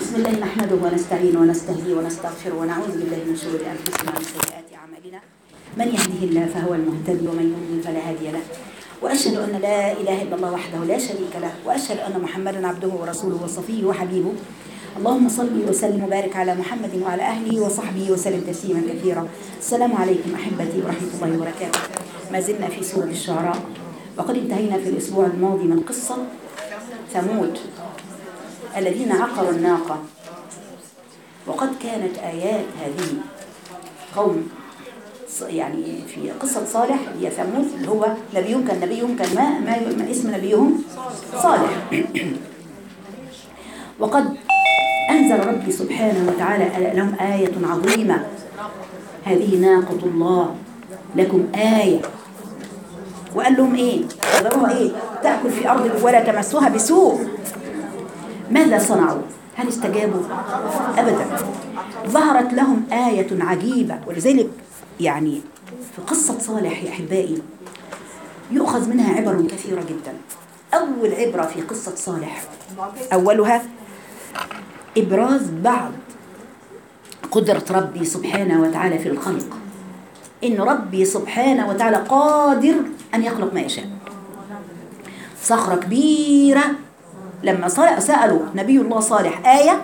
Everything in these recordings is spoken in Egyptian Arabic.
بسم الله نحمده ونستعينه ونستهديه ونستغفره ونعوذ بالله من شرور انفسنا ومن سيئات اعمالنا من يهده الله فهو المهتدي ومن يضلل فلا هادي له واشهد ان لا اله الا الله وحده لا شريك له واشهد ان محمدا عبده ورسوله وصفيه وحبيبه اللهم صل وسلم وبارك على محمد وعلى اهله وصحبه وسلم تسليما كثيرا السلام عليكم احبتي ورحمه الله وبركاته ما زلنا في سوره الشعراء وقد انتهينا في الاسبوع الماضي من قصه ثمود الذين عقروا الناقة وقد كانت آيات هذه قوم ص- يعني في قصة صالح هي ثمود اللي هو نبيهم كان نبيهم كان ما, ما, ما اسم نبيهم صالح وقد أنزل ربي سبحانه وتعالى لهم آية عظيمة هذه ناقة الله لكم آية وقال لهم إيه؟ ذروها إيه؟ تأكل في أرض ولا تمسوها بسوء ماذا صنعوا؟ هل استجابوا؟ أبدا ظهرت لهم آية عجيبة ولذلك يعني في قصة صالح يا أحبائي يؤخذ منها عبر كثيرة جدا أول عبرة في قصة صالح أولها إبراز بعض قدرة ربي سبحانه وتعالى في الخلق إن ربي سبحانه وتعالى قادر أن يخلق ما يشاء صخرة كبيرة لما صال- سألوا نبي الله صالح آية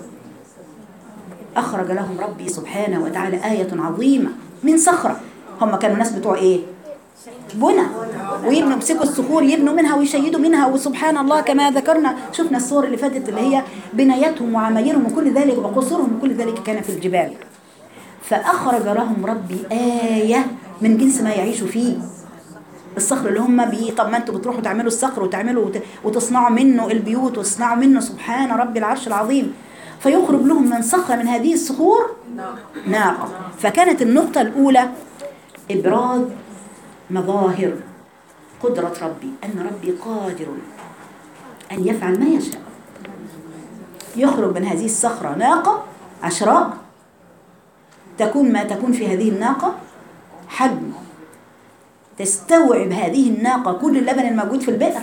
أخرج لهم ربي سبحانه وتعالى آية عظيمة من صخرة هم كانوا الناس بتوع إيه بنى ويبنوا يمسكوا الصخور يبنوا منها ويشيدوا منها وسبحان الله كما ذكرنا شفنا الصور اللي فاتت اللي هي بنايتهم وعمايرهم وكل ذلك وقصورهم وكل ذلك كان في الجبال فأخرج لهم ربي آية من جنس ما يعيشوا فيه الصخر اللي هم بيه طب ما انتوا بتروحوا تعملوا الصخر وتعملوا وت- وتصنعوا منه البيوت وتصنعوا منه سبحان رب العرش العظيم فيخرج لهم من صخرة من هذه الصخور ناقة فكانت النقطة الأولى إبراز مظاهر قدرة ربي أن ربي قادر أن يفعل ما يشاء يخرج من هذه الصخرة ناقة عشراء تكون ما تكون في هذه الناقة حجم تستوعب هذه الناقة كل اللبن الموجود في البئر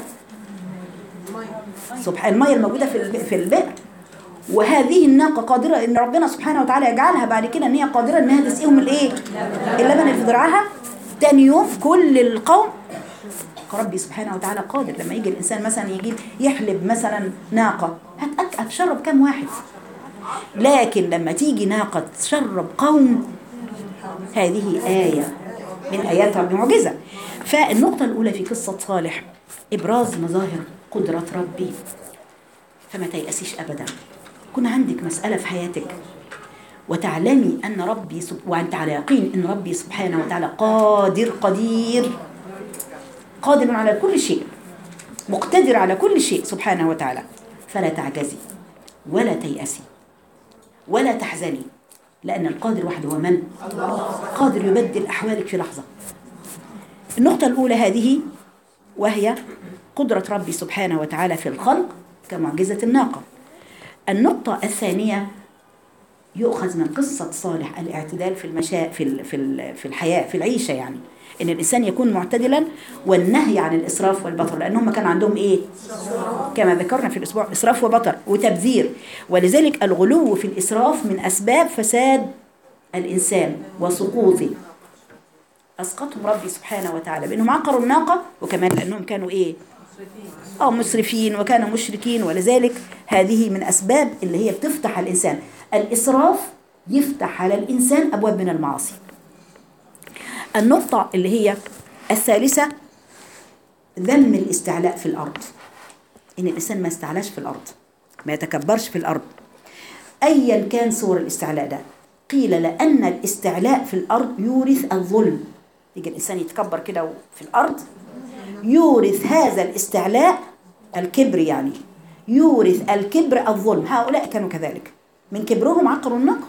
سبحان المية الموجودة في الب- في البئر وهذه الناقة قادرة ان ربنا سبحانه وتعالى يجعلها بعد كده ان هي قادرة انها تسقيهم الايه اللبن اللي في ذراعها تاني يوم كل القوم ربي سبحانه وتعالى قادر لما يجي الانسان مثلا يجيب يحلب مثلا ناقة هتأك- هتشرب كام واحد لكن لما تيجي ناقة تشرب قوم هذه آية من آيات ربي معجزة فالنقطة الأولى في قصة صالح إبراز مظاهر قدرة ربي فما تيأسيش أبدا كن عندك مسألة في حياتك وتعلمي أن ربي سب... وأنت على يقين أن ربي سبحانه وتعالى قادر قدير قادر على كل شيء مقتدر على كل شيء سبحانه وتعالى فلا تعجزي ولا تيأسي ولا تحزني لأن القادر وحده هو من؟ قادر يبدل أحوالك في لحظة النقطة الأولى هذه وهي قدرة ربي سبحانه وتعالى في الخلق كمعجزة الناقة النقطة الثانية يؤخذ من قصة صالح الاعتدال في المشاء في ال- في ال- في الحياة في العيشة يعني إن الإنسان يكون معتدلا والنهي عن الإسراف والبطر لأنهم كان عندهم إيه؟ كما ذكرنا في الأسبوع إسراف وبطر وتبذير ولذلك الغلو في الإسراف من أسباب فساد الإنسان وسقوطه أسقطهم ربي سبحانه وتعالى بأنهم عقروا الناقة وكمان لأنهم كانوا إيه؟ أو مسرفين وكانوا مشركين ولذلك هذه من أسباب اللي هي بتفتح على الإنسان الإسراف يفتح على الإنسان أبواب من المعاصي النقطة اللي هي الثالثة ذم الاستعلاء في الأرض إن الإنسان ما استعلاش في الأرض ما يتكبرش في الأرض أيا كان صور الاستعلاء ده قيل لأن الاستعلاء في الأرض يورث الظلم يجي الإنسان يتكبر كده في الأرض يورث هذا الاستعلاء الكبر يعني يورث الكبر الظلم هؤلاء كانوا كذلك من كبرهم عقروا النقر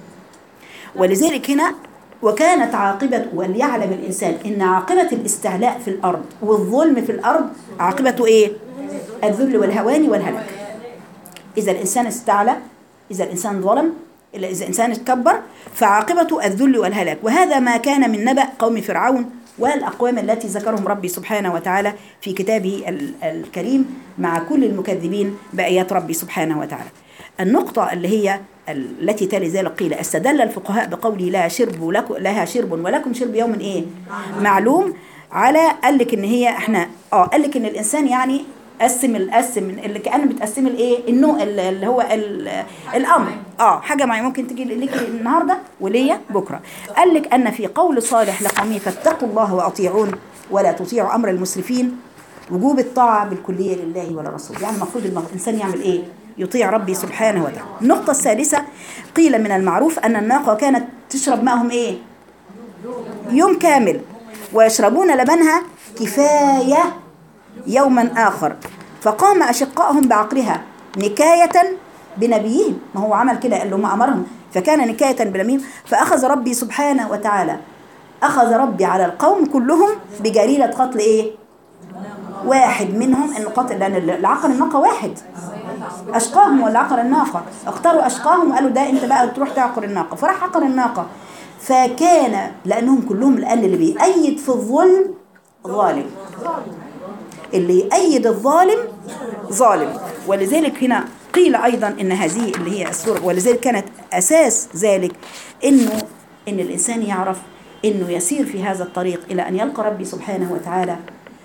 ولذلك هنا وكانت عاقبة وليعلم الإنسان إن عاقبة الاستعلاء في الأرض والظلم في الأرض عاقبته إيه؟ الذل والهوان والهلك إذا الإنسان استعلى إذا الإنسان ظلم إلا إذا الإنسان اتكبر فعاقبته الذل والهلاك وهذا ما كان من نبأ قوم فرعون والأقوام التي ذكرهم ربي سبحانه وتعالى في كتابه ال- الكريم مع كل المكذبين بآيات ربي سبحانه وتعالى النقطة اللي هي التي تلي ذلك قيل استدل الفقهاء بقوله لا شرب لك لها شرب ولكم شرب يوم ايه معلوم على قال لك ان هي احنا اه قال لك ان الانسان يعني قسم القسم اللي كانه بتقسم الايه النوع اللي هو ال- الامر اه حاجه معينه ممكن تجي لك النهارده وليا بكره قال لك ان في قول صالح لقومه فاتقوا الله واطيعون ولا تطيعوا امر المسرفين وجوب الطاعه بالكليه لله ولرسوله يعني المفروض الم- الانسان يعمل ايه يطيع ربي سبحانه وتعالى النقطه الثالثه قيل من المعروف ان الناقه كانت تشرب معهم ايه يوم كامل ويشربون لبنها كفاية يوما آخر فقام أشقائهم بعقرها نكاية بنبيهم ما هو عمل كده قال لهم أمرهم فكان نكاية بنبيهم فأخذ ربي سبحانه وتعالى أخذ ربي على القوم كلهم بجريرة قتل إيه واحد منهم إن قتل لأن العقر الناقة واحد أشقاهم ولا عقر الناقة اختاروا أشقاهم وقالوا ده أنت بقى تروح تعقر الناقة فراح عقر الناقة فكان لأنهم كلهم لأن اللي بيأيد في الظلم ظالم اللي يأيد الظالم ظالم ولذلك هنا قيل أيضا إن هذه اللي هي السورة ولذلك كانت أساس ذلك إنه إن الإنسان يعرف إنه يسير في هذا الطريق إلى أن يلقى ربي سبحانه وتعالى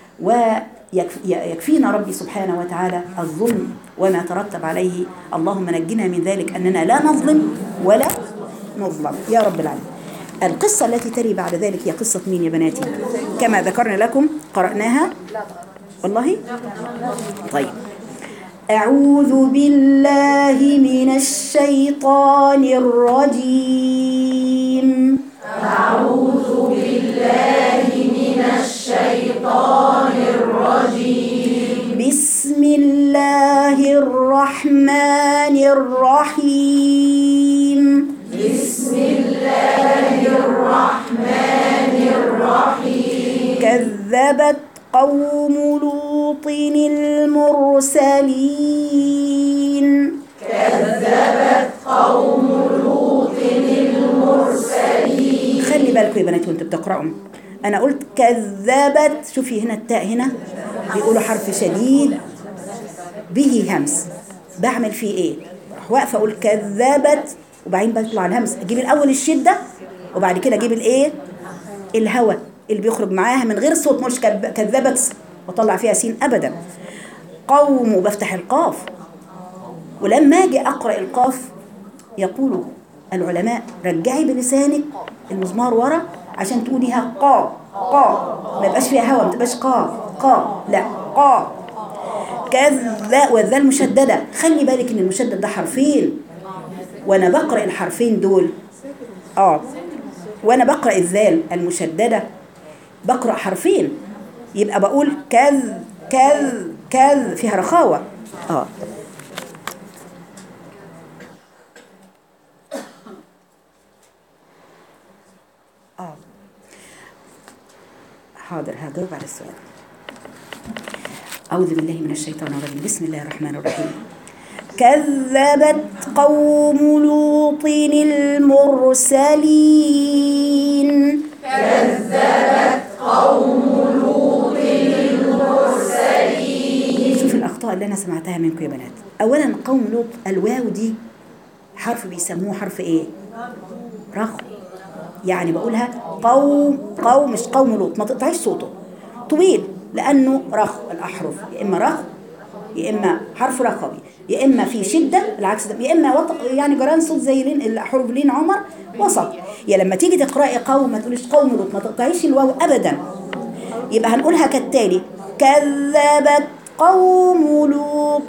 ويكفينا ربي سبحانه وتعالى الظلم وما ترتب عليه اللهم نجنا من ذلك أننا لا نظلم ولا نظلم يا رب العالمين القصة التي تلي بعد ذلك هي قصة مين يا بناتي كما ذكرنا لكم قرأناها والله طيب أعوذ بالله من الشيطان الرجيم بسم الله الرحمن الرحيم بسم الله الرحمن الرحيم كذبت قوم لوط المرسلين خلي بالكم يا بنات وانتوا بتقرأوا انا قلت كذبت شوفي هنا التاء هنا بيقولوا حرف شديد به همس بعمل فيه ايه اروح واقفه اقول كذبت وبعدين بطلع الهمس اجيب الاول الشده وبعد كده اجيب الايه الهواء اللي بيخرج معاها من غير صوت مش كذب- كذبت واطلع فيها سين ابدا قوم وبفتح القاف ولما اجي اقرا القاف يقول العلماء رجعي بلسانك المزمار ورا عشان تقوليها قا قا ما يبقاش فيها هوا ما تبقاش قا قا لا قا كذا والذال مشدده خلي بالك ان المشدد ده حرفين وانا بقرا الحرفين دول اه وانا بقرا الذال المشدده بقرا حرفين يبقى بقول كذ كذ كذ فيها رخاوه اه اه حاضر هجاوب على السؤال أعوذ بالله من الشيطان الرجيم بسم الله الرحمن الرحيم كذبت قوم لوط المرسلين شوف الأخطاء اللي أنا سمعتها منكم يا بنات أولا قوم لوط الواو دي حرف بيسموه حرف إيه رخو يعني بقولها قوم قوم مش قوم لوط ما تقطعيش صوته طويل لأنه رخو الأحرف يا إما رخو يا إما حرف رخوي يا إما في شدة العكس ده يا إما وط... يعني جران صوت زي لين الحروف لين عمر وسط يا لما تيجي تقرأي قوم ما تقوليش قوم لوط ما تقطعيش الواو أبدا يبقى هنقولها كالتالي كذبت قوم لوط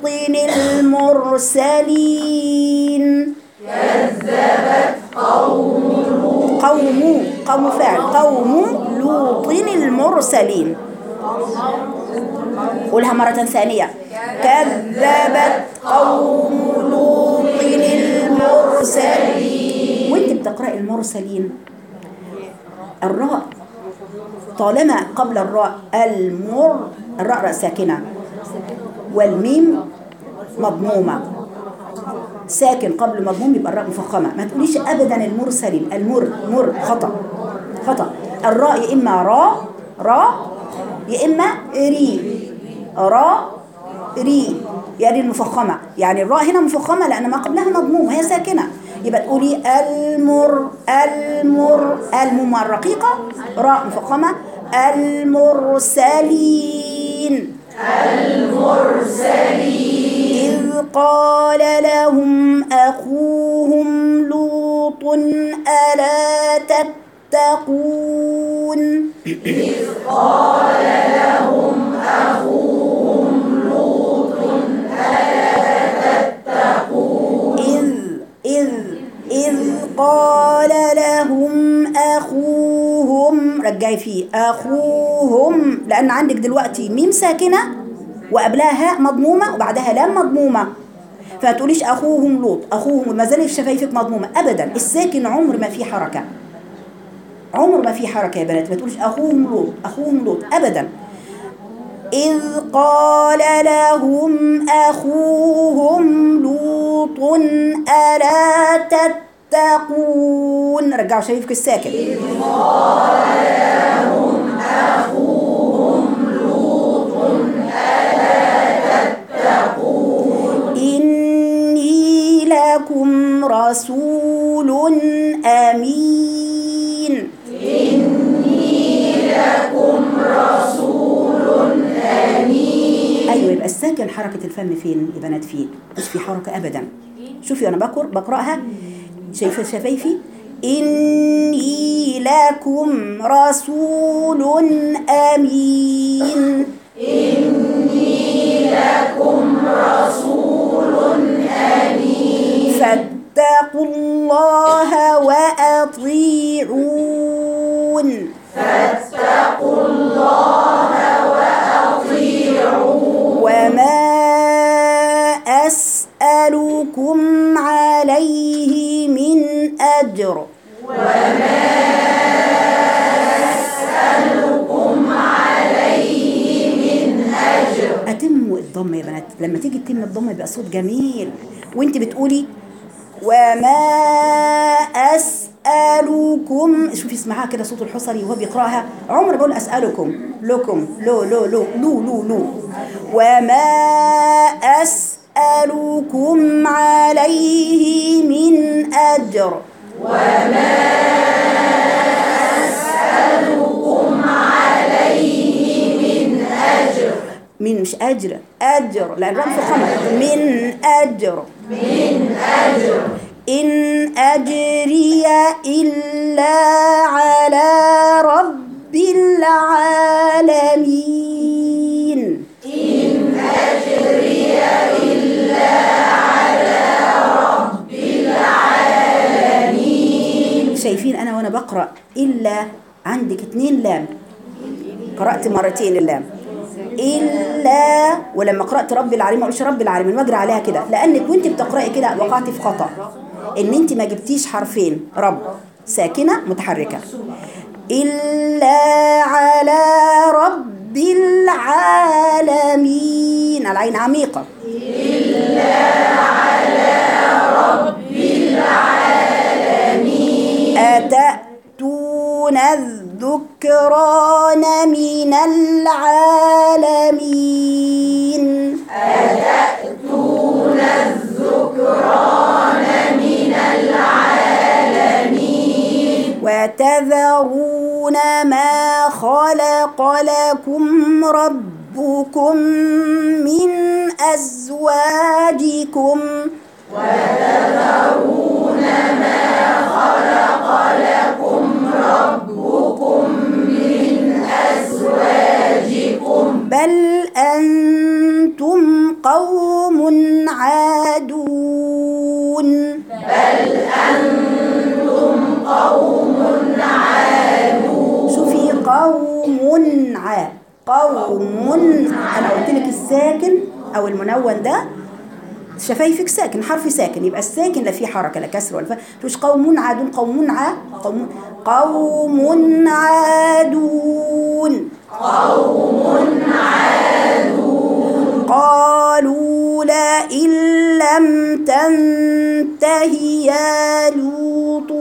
المرسلين قوم قوم فاعل قوم لوط المرسلين قولها مرة ثانية كذبت قوم لوط المرسلين وانت بتقرأ المرسلين الراء طالما قبل الراء المر الراء راء ساكنة والميم مضمومة ساكن قبل مضموم يبقى الراء مفخمة ما تقوليش أبدا المرسلين المر مر خطأ خطأ الراء يا إما راء راء يا إما ري راء ري يعني المفخمة يعني الراء هنا مفخمة لأن ما قبلها مضموم وهي ساكنة يبقى تقولي المر المر المم الرقيقة راء مفخمة المرسلين إذ قال لهم أخوهم لوط ألا تتقون إذ إذ إذ قال لهم أخوهم رجعي فيه أخوهم لأن عندك دلوقتي ميم ساكنة وقبلها هاء مضمومة وبعدها لام مضمومة فما تقوليش أخوهم لوط أخوهم ما زالت شفايفك مضمومة أبدا الساكن عمر ما فيه حركة عمر ما فيه حركة يا بنات ما تقوليش أخوهم لوط أخوهم لوط أبدا إذ قال لهم أخوهم لوط ألا تتقون رجعوا شايفك الساكن إني لكم رسول أمين ايوه يبقى الساكن حركه الفم فين يا بنات فين مش في حركه ابدا شوفي انا بقر بقراها شايفه شفايفي اني لكم رسول امين فاتقوا الله وأطيعون وما أسألكم عليه من أجر أتموا الضم يا بنات لما تيجي تتم الضم يبقى صوت جميل وانت بتقولي وما أسألكم شوفي اسمعها كده صوت الحصري وهو بيقرأها عمر بقول أسألكم لكم لو لو لو لو لو لو وما أسألكم عليه من أجر من مش أجر أجر لأن رمز خمر من أجر من أجر إن أجري إلا على رب العالمين شايفين أنا وأنا بقرأ إلا عندك اتنين لام قرأت مرتين اللام إلا ولما قرأت رب العالمين ما قلتش رب العالمين واجري عليها كده لأنك وانت بتقرأي كده وقعتي في خطأ إن انت ما جبتيش حرفين رب ساكنة متحركة إلا على رب العالمين العين عميقة أتأتون الذكران من العالمين وتذرون ما خلق لكم ربكم من أزواجكم بل أنتم قوم عادون شوفي قوم ع قوم انا قلت لك الساكن او المنون ده شفايفك ساكن حرف ساكن يبقى الساكن لا فيه حركه لا كسر ولا ف مش قوم عادون قوم ع قوم قوم عادون قالوا لئن لم تنته يا لوط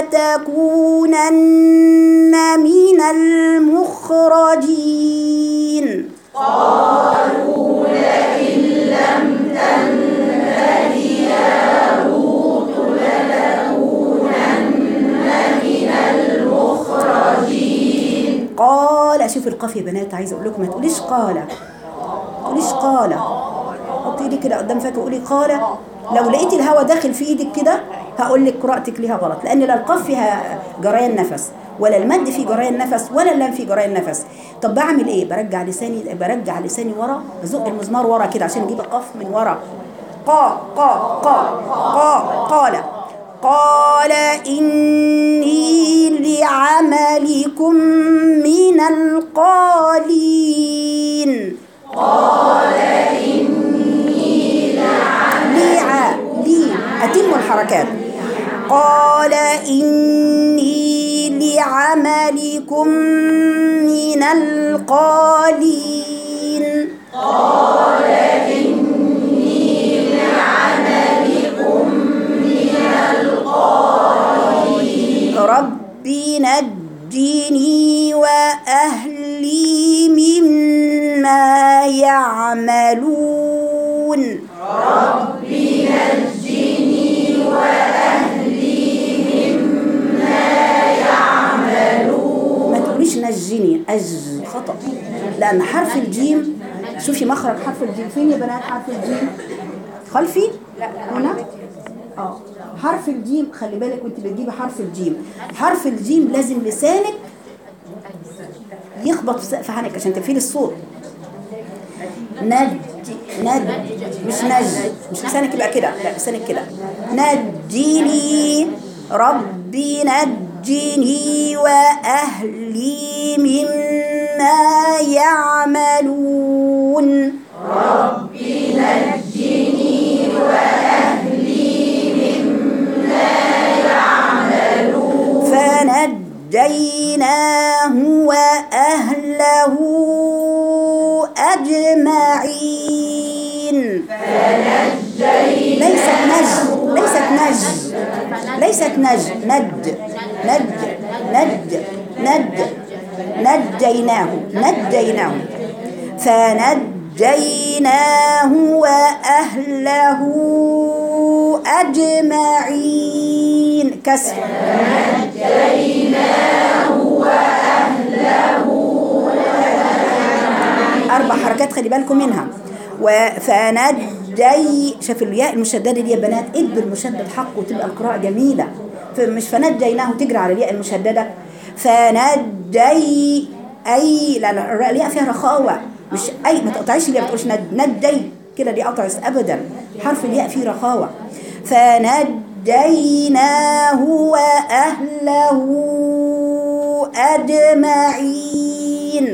لتكونن من المخرجين قال شوف القاف يا بنات عايزه اقول لكم ما تقوليش قال ما تقوليش قال حطي ايدك كده قدام فاكره قولي قال لو لقيتي الهواء داخل في ايدك كده هقول لك قراءتك ليها غلط لان لا القاف فيها جريان نفس ولا المد فيه جريان نفس ولا اللام فيه جريان نفس طب بعمل ايه برجع لساني برجع لساني ورا بزق المزمار ورا كده عشان اجيب القاف من ورا قا قا قا قا قال قال إني لعملكم من القالين قال إني لع لي أتم الحركات قال إني لعملكم من القالين رب نجني وأهلي مما يعملون ما تقوليش نجني أج خطأ لأن حرف الجيم شوفي مخرج حرف الجيم فين يا بنات حرف الجيم خلفي هنا اه حرف الجيم خلي بالك وانت بتجيبي حرف الجيم حرف الجيم لازم لسانك يخبط في سقف عنك عشان تفيل الصوت نج نج مش نج مش لسانك يبقى كده لا لسانك كده نجيني ربي نجني وأهلي مما يعملون فنجيناه وأهله أجمعين ليست نج ليست نج ليست نج ند نج نج نج نجيناه نجيناه فنجيناه وأهله أجمعين كسر أربع حركات خلي بالكم منها وفنجي شوف الياء المشددة دي يا بنات ادوا المشدد حقه وتبقى القراءة جميلة مش فنجيناه تجري على الياء المشددة فنجي أي لا لا الياء فيها رخاوة مش أي ما تقطعيش الياء ما تقولش ند نجي كده دي قطع أبدا حرف الياء فيه رخاوة فنجيناه وأهله أجمعين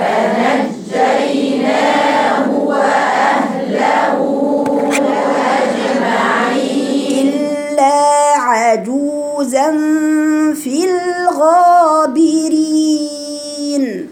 إلا عجوزا في الغابرين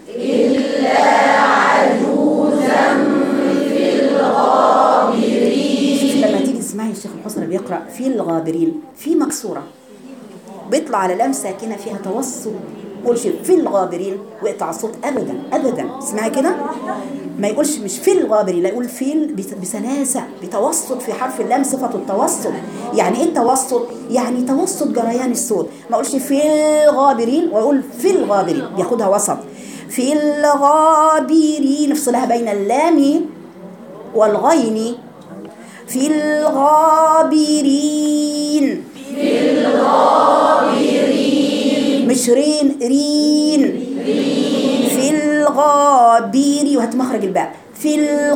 شوف لما تيجي تسمعي الشيخ الحسن بيقرأ في الغابرين في مكسورة بيطلع على لام ساكنة فيها توسط يقولش في الغابرين ويقطع الصوت ابدا ابدا اسمعي كده ما يقولش مش في الغابرين لا يقول في ال- بس- بسلاسه بتوسط في حرف اللام صفه التوسط يعني ايه التوسط يعني توسط جريان الصوت ما اقولش في الغابرين واقول في الغابرين بياخدها وسط في الغابرين افصلها بين اللام والغين في الغابرين مش رين رين في الغابرين وهات مخرج الباء في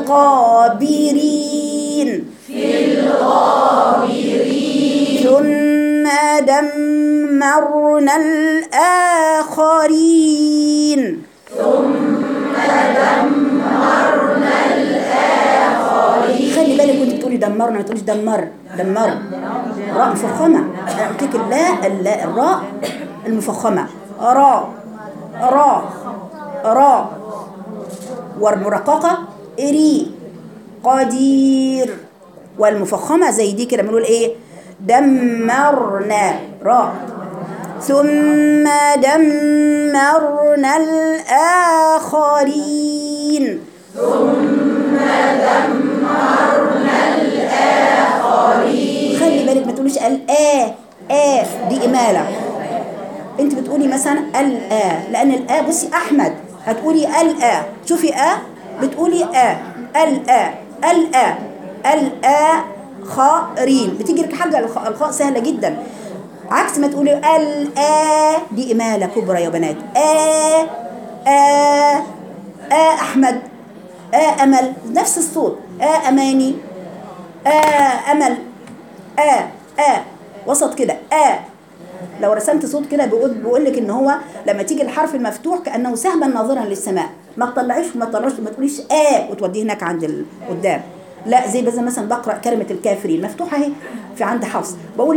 الغابرين في الغابرين ثم دمرنا الآخرين خلي بالك وانت بتقولي دمرنا ما تقوليش دمر دمر راء مفخمه انا قلت لك اللا اللا الراء المفخمه راء راء راء والمرققه اري قدير والمفخمه زي دي كده بنقول ايه دمرنا راء ثم دمرنا الآخرين خلي بالك ما تقوليش الآ آ دي إمالة انت بتقولي مثلا الآ لأن الآ بصي أحمد هتقولي الآ شوفي آ بتقولي آ الآ الآ الآ خارين بتيجي لك حاجة الخ- الخاء سهلة جدا عكس ما تقولي الآ دي إمالة كبرى يا بنات آ آ آ أحمد آ أمل نفس الصوت آ أماني آ أمل آ آ وسط كده آ لو رسمت صوت كده بيقول بيقول لك ان هو لما تيجي الحرف المفتوح كانه سهما ناظرا للسماء ما تطلعيش ما تطلعش ما تقوليش اه وتوديه هناك عند ال- قدام لا زي بس مثلا بقرا كلمه الكافرين مفتوحه اهي في عند حفص بقول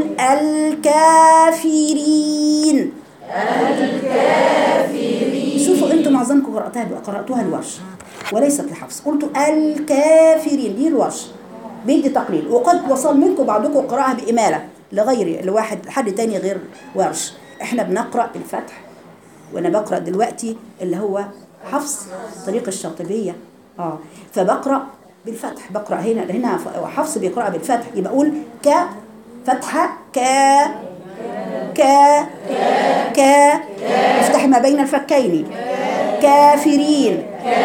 الكافرين شوفوا انتم معظمكم قراتها قراتوها الورش وليست لحفص قلتوا الكافرين دي الورش بيدي تقليل وقد وصل منكم بعضكم قراءها بإمالة لغير لواحد حد تاني غير ورش احنا بنقرأ بالفتح وانا بقرأ دلوقتي اللي هو حفص طريق الشاطبية اه فبقرأ بالفتح بقرأ هنا هنا حفص بيقرأ بالفتح يبقى اقول ك فتحة ك ك ك افتح ما بين الفكين كافرين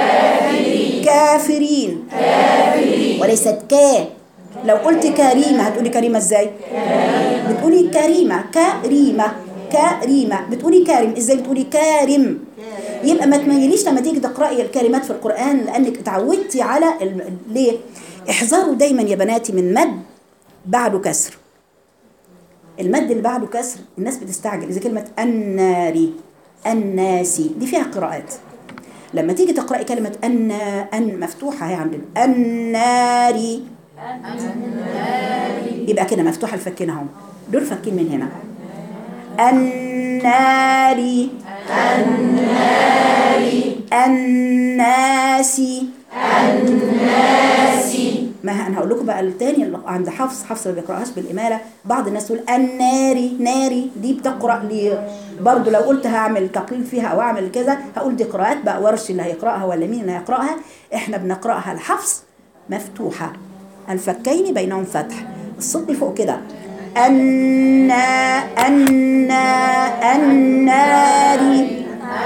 كافرين وليست كا لو قلت كريمة هتقولي كريمة ازاي بتقولي كريمة كريمة كريمة بتقولي كارم ازاي بتقولي كارم يبقى ما تميليش لما تيجي تقرأي الكلمات في القرآن لأنك اتعودتي على ال... ليه احذروا دايما يا بناتي من مد بعده كسر المد اللي بعده كسر الناس بتستعجل زي كلمة الناري الناسي دي فيها قراءات لما تيجي تقرأي كلمة أن أن مفتوحة هي عندنا الناري يبقى كده مفتوحة الفكين اهم دول فكين من هنا الناري الناري الناسي ما انا هقول لكم بقى التاني اللي عند حفص حفص ما بيقراهاش بالاماله بعض الناس تقول الناري ناري دي بتقرا لي برضه لو قلت هعمل تقليل فيها او اعمل كذا هقول دي قراءات بقى ورش اللي هيقراها ولا مين اللي هيقراها احنا بنقراها الحفص مفتوحه الفكين بينهم فتح الصوت اللي فوق كده أن أن الناري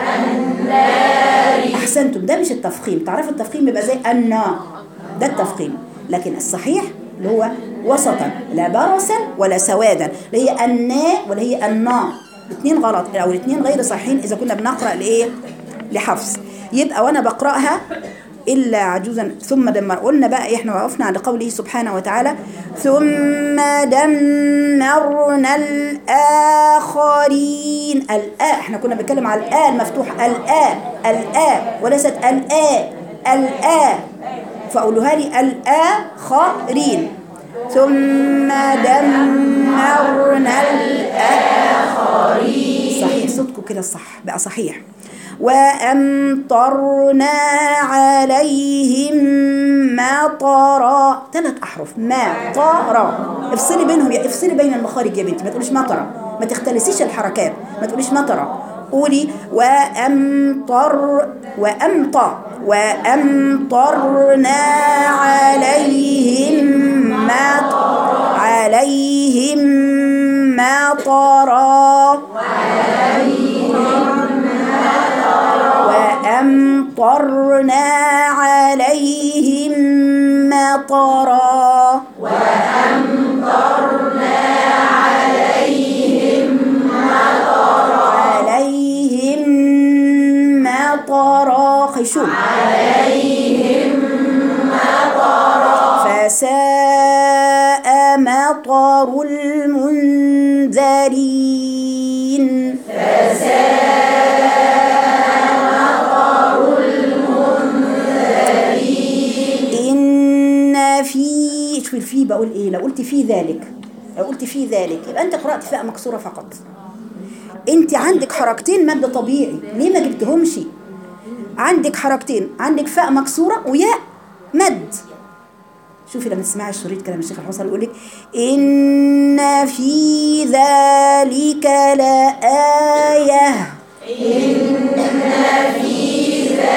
احسنتم ده مش التفخيم تعرفوا التفخيم بيبقى زي النا ده التفخيم لكن الصحيح اللي هو وسطا لا برصا ولا سوادا اللي هي النا ولا هي النا الاثنين غلط او الاثنين غير صحيحين اذا كنا بنقرا لايه لحفص يبقى وانا بقراها الا عجوزا ثم دمر قلنا بقى احنا وقفنا على قوله سبحانه وتعالى ثم دمرنا الاخرين الآ احنا كنا بنتكلم على الآ المفتوحه الآ الآ وليست الآ الآ فقولوها لي الآخرين ثم دمرنا الآخرين صحيح صوتكم كده صح بقى صحيح وأمطرنا عليهم مطرا ثلاث أحرف مطرا افصلي بينهم يا افصلي بين المخارج يا بنتي ما تقوليش مطرا ما تختلسيش الحركات ما تقوليش مطرا قولي وأمطر وأمطر وأمطرنا عليهم مطر عليهم مطرا وأمطرنا عليهم مطرا عليهم مطرا خيشوم عليهم مطرا فساء مطر المنذرين إن في شوفي في بقول إيه لو قلت في ذلك لو قلت في ذلك يبقى أنت قرأت فاء مكسورة فقط أنت عندك حركتين مد طبيعي ليه ما جبتهمش عندك حركتين عندك فاء مكسورة وياء مد شوفي لما تسمعي الشريط كلام الشيخ الحسن يقول لك إن في ذلك لآية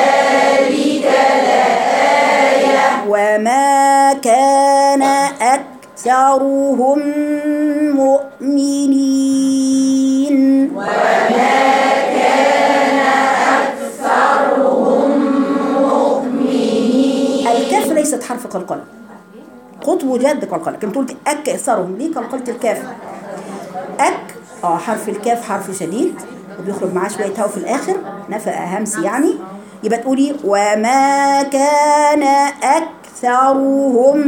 وما كان أكثر أكثرهم مؤمنين الكاف ليست حرف قلقلة قطب جد قلقلة كنت قلت أكثرهم ليه قلقلة الكاف أك اه حرف الكاف حرف شديد وبيخرج معاه شوية هوا في الآخر نفق همس يعني يبقى تقولي وما كان أكثرهم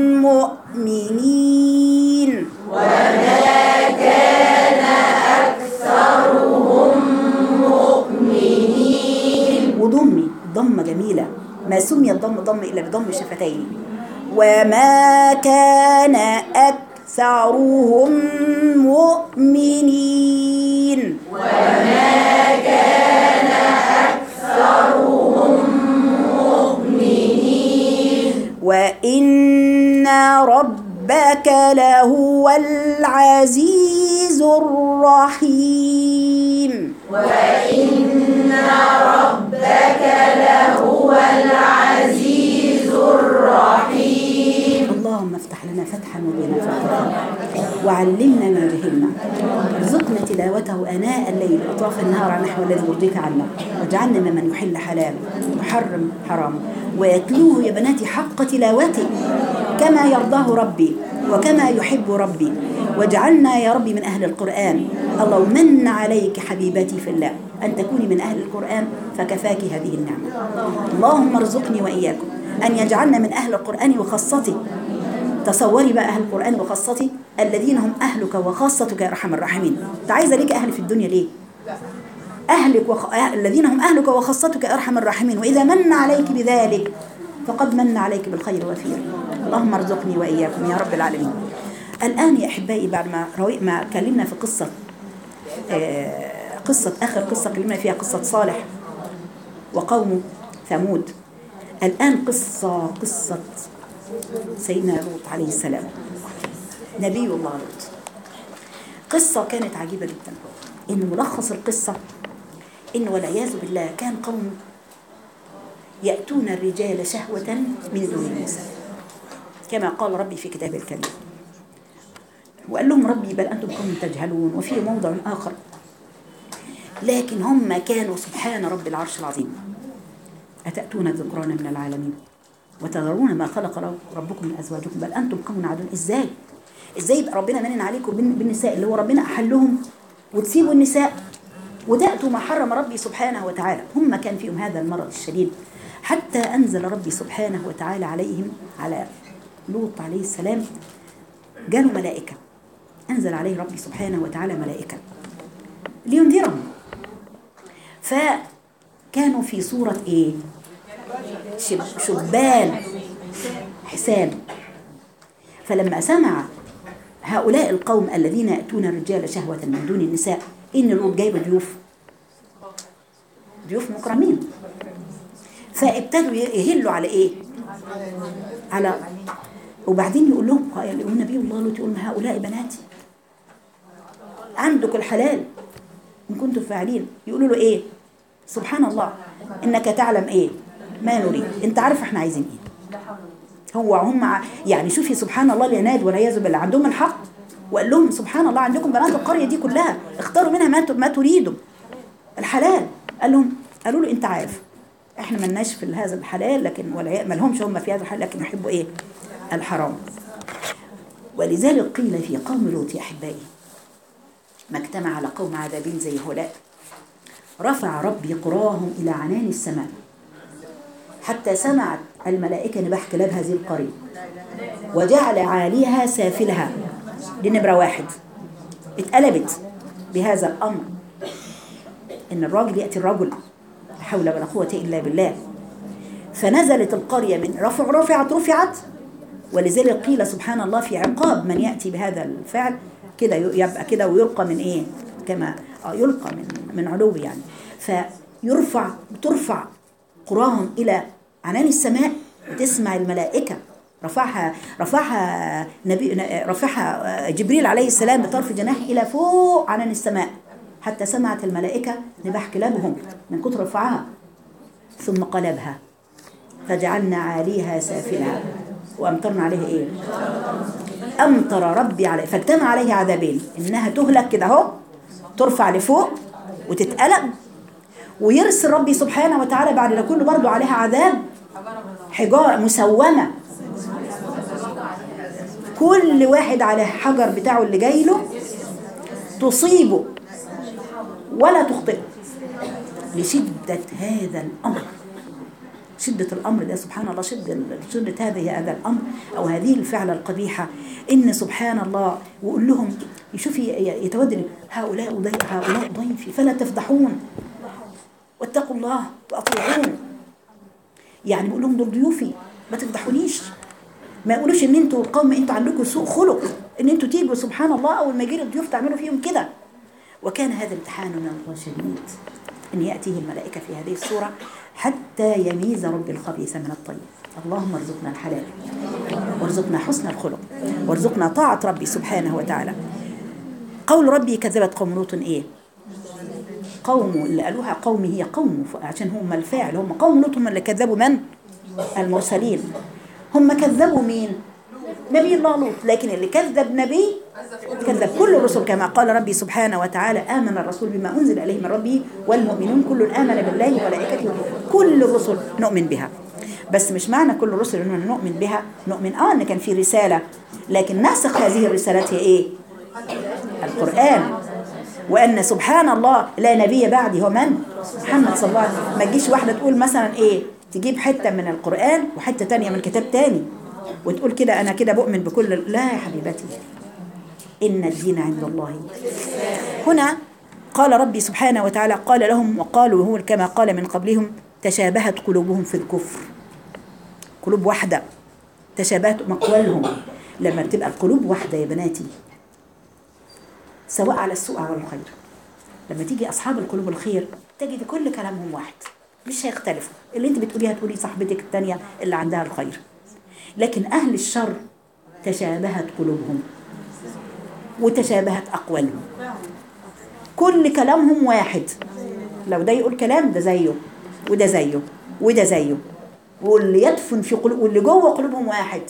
مؤمنين وضمي ضمة جميلة ما سمي الضم ضم إلا بضم الشفتين وما كان أكثرهم مؤمنين وإن ربك لهو العزيز الرحيم اللهم افتح لنا فتحا مبينا فتحا وعلمنا ما جهلنا ارزقنا تلاوته اناء الليل واطراف النهار على النحو الذي يرضيك عنا واجعلنا ممن يحل حلاله ويحرم حرامه ويتلوه يا بناتي حق تلاوته كما يرضاه ربي وكما يحب ربي واجعلنا يا ربي من اهل القران اللهم من عليك حبيبتي في الله ان تكوني من اهل القران فكفاك هذه النعمه اللهم ارزقني واياكم ان يجعلنا من اهل القران وخاصته تصوري بقى أهل القرآن وخاصتي الذين هم أهلك وخاصتك يا أرحم الراحمين أنت عايزة ليك أهل في الدنيا ليه أهلك وخ... أه- الذين هم أهلك وخاصتك يا أرحم الراحمين وإذا من عليك بذلك فقد من عليك بالخير وفير اللهم ارزقني وإياكم يا رب العالمين الآن يا أحبائي بعد ما روي ما كلمنا في قصة آه، قصة آخر قصة كلمنا فيها قصة صالح وقومه ثمود الآن قصة قصة سيدنا لوط عليه السلام نبي الله لوط قصة كانت عجيبة جدا إن ملخص القصة إن والعياذ بالله كان قوم يأتون الرجال شهوة من دون النساء كما قال ربي في كتابه الكريم وقال لهم ربي بل أنتم قوم تجهلون وفي موضع آخر لكن هم كانوا سبحان رب العرش العظيم أتأتون الذكران من العالمين وتذرون ما خلق ربكم من أزواجكم بل أنتم قوم عدون إزاي إزاي يبقى ربنا منن عليكم بال- بالنساء اللي هو ربنا أحلهم وتسيبوا النساء وتأتوا ما حرم ربي سبحانه وتعالى هم كان فيهم هذا المرض الشديد حتى أنزل ربي سبحانه وتعالى عليهم على لوط عليه السلام جاله ملائكة أنزل عليه ربي سبحانه وتعالى ملائكة لينذرهم فكانوا في صورة إيه شب شبان حسان فلما سمع هؤلاء القوم الذين يأتون الرجال شهوة من دون النساء إن لوط جايب ضيوف ضيوف مكرمين فابتدوا يهلوا على إيه على وبعدين يقول لهم يقول نبي الله لوط يقول هؤلاء بناتي عندك الحلال إن كنتم فاعلين يقولوا له إيه سبحان الله إنك تعلم إيه ما نريد أنت عارف إحنا عايزين إيه هو هم ع- يعني شوفي سبحان الله العناد والعياذ بالله عندهم الحق وقال لهم سبحان الله عندكم بنات القرية دي كلها اختاروا منها ما ت- ما تريدوا الحلال قال لهم قالوا له انت عارف احنا ملناش في هذا الحلال لكن ولا ما لهمش هم في هذا الحلال لكن يحبوا ايه الحرام ولذلك قيل في قوم لوط يا احبائي ما اجتمع على قوم عذابين زي هؤلاء رفع ربي قراهم الى عنان السماء حتى سمعت الملائكة نباح كلاب هذه القرية وجعل عاليها سافلها دي نمرة واحد اتقلبت بهذا الأمر إن الراجل يأتي الرجل لا حول ولا قوة إلا بالله فنزلت القرية من رفع رفعت رفعت ولذلك قيل سبحان الله في عقاب من يأتي بهذا الفعل كده يبقى كده ويلقى من إيه كما آه يلقى من من علو يعني فيرفع ترفع قراهم إلى عنان السماء وتسمع الملائكة رفعها رفعها نبي رفعها جبريل عليه السلام بطرف جناحه إلى فوق عنان السماء حتى سمعت الملائكة نباح كلابهم من كتر رفعها ثم قلبها فجعلنا عاليها سافلها وأمطرنا عليها إيه أمطر ربي عليه فاجتمع عليه عذابين إنها تهلك كده أهو ترفع لفوق وتتقلب ويرسل ربي سبحانه وتعالى بعد ده كله برضه عليها عذاب حجارة مسومة كل واحد على حجر بتاعه اللي جاي له تصيبه ولا تخطئه لشدة هذا الأمر شدة الأمر ده سبحان الله شدة شدة هذه هذا الأمر أو هذه الفعلة القبيحة إن سبحان الله وقول لهم يشوفي يتودد هؤلاء ضي هؤلاء ضيفي فلا تفضحون واتقوا الله وأطيعون يعني بقول لهم دول ضيوفي ما تفضحونيش ما يقولوش ان انتوا القوم انتوا عندكم سوء خلق ان انتوا تيجوا سبحان الله اول ما يجي الضيوف تعملوا فيهم كده وكان هذا امتحان من الله شديد ان ياتيه الملائكه في هذه الصوره حتى يميز رب الخبيث من الطيب اللهم ارزقنا الحلال وارزقنا حسن الخلق وارزقنا طاعه ربي سبحانه وتعالى قول ربي كذبت قوم لوط ايه قوم اللي قالوها قوم هي قوم عشان هم الفاعل هم قوم لوط هم اللي كذبوا من المرسلين هم كذبوا مين نبي الله لوط لكن اللي كذب نبي كذب كل الرسل كما قال ربي سبحانه وتعالى آمن الرسول بما أنزل إليه من ربه والمؤمنون كل آمن بالله وملائكته كل الرسل نؤمن بها بس مش معنى كل الرسل انه نؤمن بها نؤمن اه ان كان في رسالة لكن ناسخ هذه الرسالات هي ايه القرآن وأن سبحان الله لا نبي بعدي هو من محمد صلى الله عليه وسلم ما تجيش واحدة تقول مثلا ايه تجيب حتة من القرآن وحتة تانية من كتاب تاني وتقول كده أنا كده بؤمن بكل لا يا حبيبتي إن الدين عند الله هنا قال ربي سبحانه وتعالى قال لهم وقالوا هو كما قال من قبلهم تشابهت قلوبهم في الكفر قلوب واحدة تشابهت مقولهم لما بتبقى القلوب واحدة يا بناتي سواء على السوء أو على الخير لما تيجي أصحاب القلوب الخير تجد كل كلامهم واحد مش هيختلفوا اللي انت بتقوليها تقولي صاحبتك التانية اللي عندها الخير لكن أهل الشر تشابهت قلوبهم وتشابهت أقوالهم كل كلامهم واحد لو ده يقول كلام ده زيه وده زيه وده زيه واللي يدفن في قلوب واللي جوه قلوبهم واحد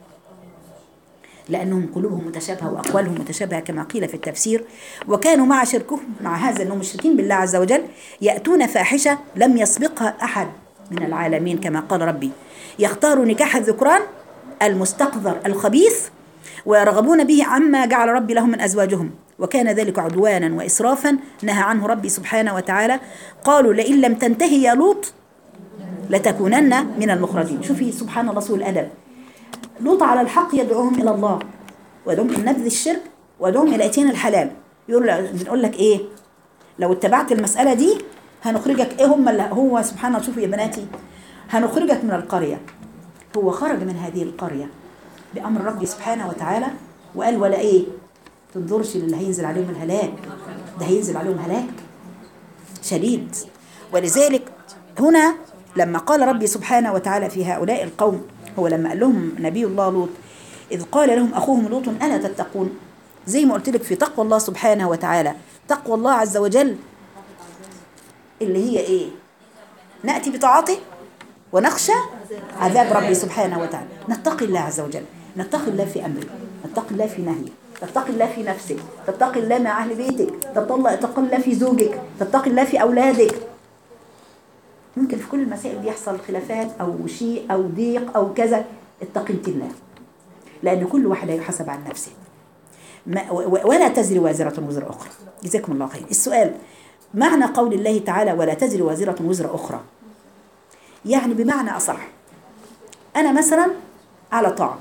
لأنهم قلوبهم متشابهة وأقوالهم متشابهة كما قيل في التفسير وكانوا مع شركهم مع هذا أنهم مشركين بالله عز وجل يأتون فاحشة لم يسبقها أحد من العالمين كما قال ربي يختار نكاح الذكران المستقذر الخبيث ويرغبون به عما جعل ربي لهم من أزواجهم وكان ذلك عدوانا وإسرافا نهى عنه ربي سبحانه وتعالى قالوا لئن لم تنتهي يا لوط لتكونن من المخرجين شوفي سبحان الله سوء الأدب لوط على الحق يدعوهم إلى الله ويدعوهم إلى نبذ الشرك ويدعوهم إلى إتيان الحلال يقول بنقول لك إيه لو اتبعت المسألة دي هنخرجك إيه هم اللي هو سبحان الله شوفوا يا بناتي هنخرجك من القرية هو خرج من هذه القرية بأمر ربي سبحانه وتعالى وقال ولا إيه تنظرش اللي هينزل عليهم الهلاك ده هينزل عليهم هلاك شديد ولذلك هنا لما قال ربي سبحانه وتعالى في هؤلاء القوم هو لما قال لهم نبي الله لوط إذ قال لهم أخوهم لوط ألا تتقون زي ما قلت لك في تقوى الله سبحانه وتعالى تقوى الله عز وجل اللي هي إيه نأتي بطاعته ونخشى عذاب ربي سبحانه وتعالى نتقي الله عز وجل نتقي الله في أمره نتقي الله في نهيه تتقي الله في نفسك تتقي الله مع أهل بيتك تتقي الله في زوجك تتقي الله في أولادك ممكن في كل المسائل بيحصل خلافات أو شيء أو ضيق أو كذا اتقي انت الله لأن كل واحد يحاسب عن نفسه ما ولا تزر وازرة وزر أخرى جزاكم الله خير السؤال معنى قول الله تعالى ولا تزر وازرة وزر أخرى يعني بمعنى أصح أنا مثلا على طاعة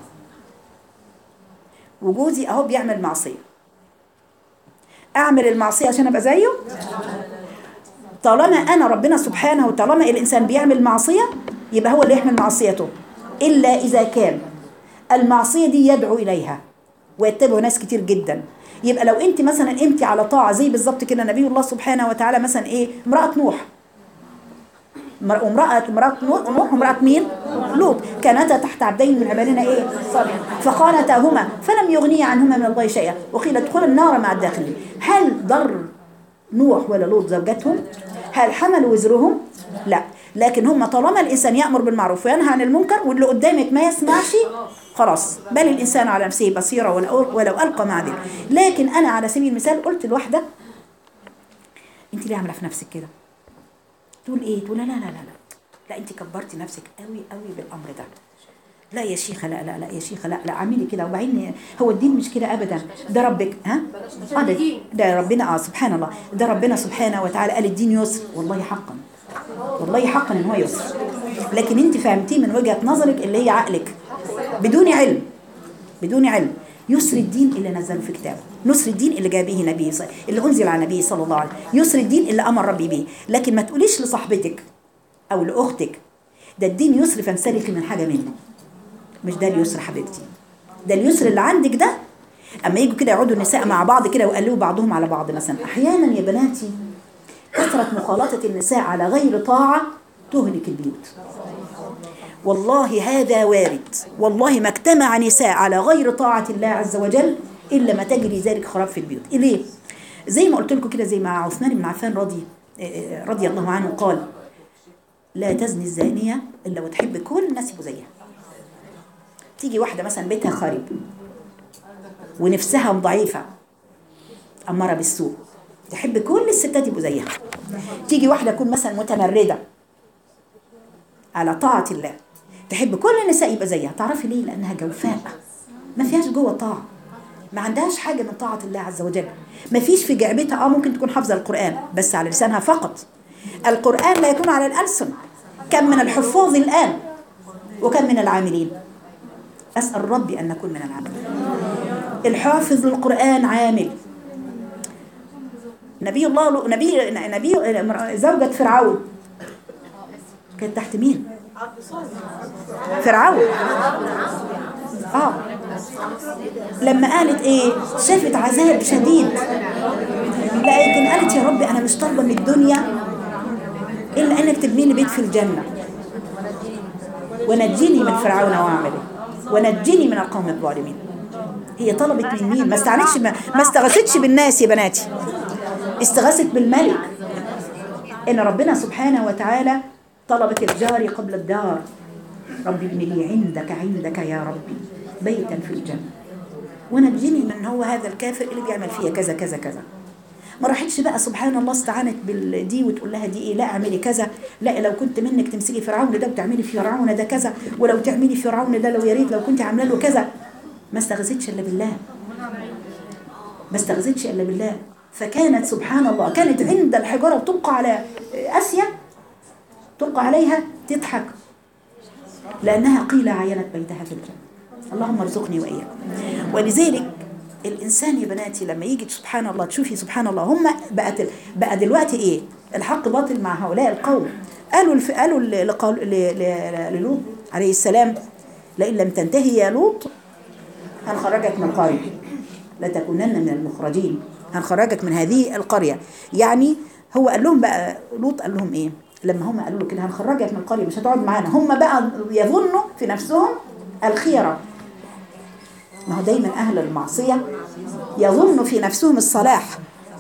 وجوزي أهو بيعمل معصية أعمل المعصية عشان أبقى زيه طالما أنا ربنا سبحانه وطالما الإنسان بيعمل معصية يبقى هو اللي يحمل معصيته إلا إذا كان المعصية دي يدعو إليها ويتبعه ناس كتير جدا يبقى لو انت مثلا قمتي على طاعه زي بالظبط كده نبي الله سبحانه وتعالى مثلا ايه امراه نوح امرأة امرأة نوح وامرأة مين؟ لوط كانتا تحت عبدين من عبادنا ايه؟ صالح فخانتاهما فلم يغني عنهما من الله شيئا وقيل ادخل النار مع الداخلين هل ضر نوح ولا لوط زوجاتهم؟ هل حملوا وزرهم؟ لا لكن هم طالما الانسان يامر بالمعروف وينهى عن المنكر واللي قدامك ما يسمعش خلاص بل الانسان على نفسه بصيره ولو, ولو القى معذره لكن انا على سبيل المثال قلت لواحده انت ليه عامله في نفسك كده تقول ايه تقول لا لا لا لا لا لا انت كبرتي نفسك قوي قوي بالامر ده لا يا شيخه لا لا لا يا شيخه لا لا اعملي كده وبعدين هو الدين مش كده ابدا ده ربك ها اه ده, ده ربنا اه سبحان الله ده ربنا سبحانه وتعالى قال الدين يسر والله حقا والله حقا ان هو يسر لكن انت فهمتيه من وجهه نظرك اللي هي عقلك بدون علم بدون علم يسر الدين اللي نزله في كتابه نسر الدين اللي جاء به نبيه ص- اللي انزل على نبيه صلى الله عليه وسلم يسر الدين اللي امر ربي به لكن ما تقوليش لصاحبتك او لاختك ده الدين يسر فانسلخي من حاجه منه مش ده اليسر حبيبتي ده اليسر اللي عندك ده اما يجوا كده يقعدوا النساء مع بعض كده ويقلبوا بعضهم على بعض مثلا احيانا يا بناتي كثره مخالطه النساء على غير طاعه تهلك البيوت والله هذا وارد والله ما اجتمع نساء على غير طاعة الله عز وجل إلا ما تجري ذلك خراب في البيوت ليه؟ زي ما قلت لكم كده زي ما عثمان بن عفان رضي آه، رضي الله عنه قال لا تزني الزانية إلا وتحب كل الناس يبقوا زيها تيجي واحدة مثلا بيتها خارب ونفسها ضعيفة أمارة بالسوء تحب كل الستات يبقوا زيها تيجي واحدة تكون مثلا متمردة على طاعة الله تحب كل النساء يبقى زيها تعرفي ليه لأنها جوفاء ما فيهاش جوه طاعة ما عندهاش حاجة من طاعة الله عز وجل ما فيش في جعبتها اه ممكن تكون حافظة القرآن بس على لسانها فقط القرآن لا يكون على الألسن كم من الحفاظ الآن وكم من العاملين أسأل ربي أن نكون من العاملين الحافظ للقرآن عامل نبي الله نبي نبي زوجة فرعون كانت تحت مين؟ فرعون اه لما قالت ايه شافت عذاب شديد لكن قالت يا رب انا مش طالبه من الدنيا الا انك تبني لي بيت في الجنه ونجيني من فرعون وعمله ونجيني من القوم الظالمين هي طلبت من مين ما استعنتش ما, ما استغاثتش بالناس يا بناتي استغاثت بالملك ان ربنا سبحانه وتعالى طلبت الجار قبل الدار ربي ابن لي عندك عندك يا ربي بيتا في الجنة ونجني من هو هذا الكافر اللي بيعمل فيها كذا كذا كذا ما راحتش بقى سبحان الله استعانت بالدي وتقول لها دي ايه لا اعملي كذا لا لو كنت منك تمسكي فرعون ده وتعملي في فرعون ده كذا ولو تعملي فرعون ده لو يا ريت لو كنت عامله له كذا ما استغاثتش الا بالله ما استغاثتش الا بالله فكانت سبحان الله كانت عند الحجاره تلقى على اسيا تلقى عليها تضحك لأنها قيل عينت بيتها في الجنة اللهم ارزقني وإياكم ولذلك الإنسان يا بناتي لما يجي سبحان الله تشوفي سبحان الله هم بقت بقى دلوقتي إيه الحق باطل مع هؤلاء القوم قالوا الف... قالوا ل- لقول... ل... ل... للوط عليه السلام لئن لم تنتهي يا لوط هنخرجك من القرية لتكونن من المخرجين هنخرجك من هذه القرية يعني هو قال لهم بقى لوط قال لهم ايه لما هم قالوا له كده هنخرجك من القرية مش هتقعد معانا هم بقى يظنوا في نفسهم الخيرة ما هو دايما أهل المعصية يظن في نفسهم الصلاح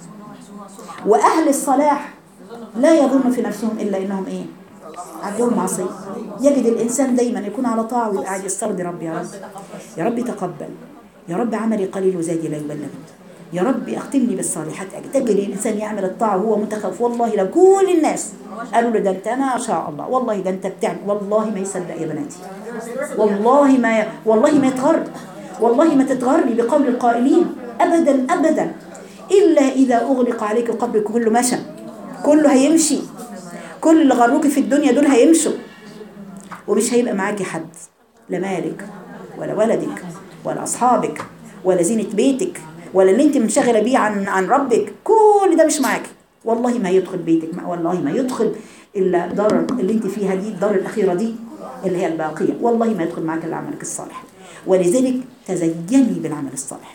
وأهل الصلاح لا يظن في نفسهم إلا إنهم إيه عندهم معصية يجد الإنسان دايما يكون على طاعة ويبقى قاعد يسترضي ربي يا رب يا رب تقبل يا رب عملي قليل وزادي لا يبلغ يا رب اختمني بالصالحات تجد الانسان يعمل الطاعه وهو متخوف والله لو كل الناس قالوا له ده انت ما شاء الله والله ده انت بتعمل والله ما يصدق يا بناتي والله ما ي... والله ما يتغر والله ما تتغري بقول القائلين ابدا ابدا الا اذا اغلق عليك القبر كله مشى كله هيمشي كل اللي غروك في الدنيا دول هيمشوا ومش هيبقى معاكي حد لا مالك ولا ولدك ولا اصحابك ولا زينه بيتك ولا اللي انت منشغله بيه عن عن ربك كل ده مش معاكي والله ما يدخل بيتك ما والله ما يدخل الا دار اللي انت فيها دي الدار الاخيره دي اللي هي الباقيه والله ما يدخل معاك الا عملك الصالح ولذلك تزيني بالعمل الصالح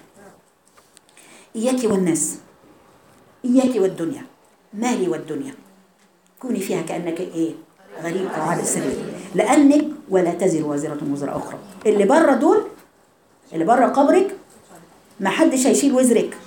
اياك والناس اياك والدنيا مالي والدنيا كوني فيها كانك ايه غريب او على السبيل لانك ولا تزر وازره وزر اخرى اللي بره دول اللي بره قبرك ما حدش هيشيل وزرك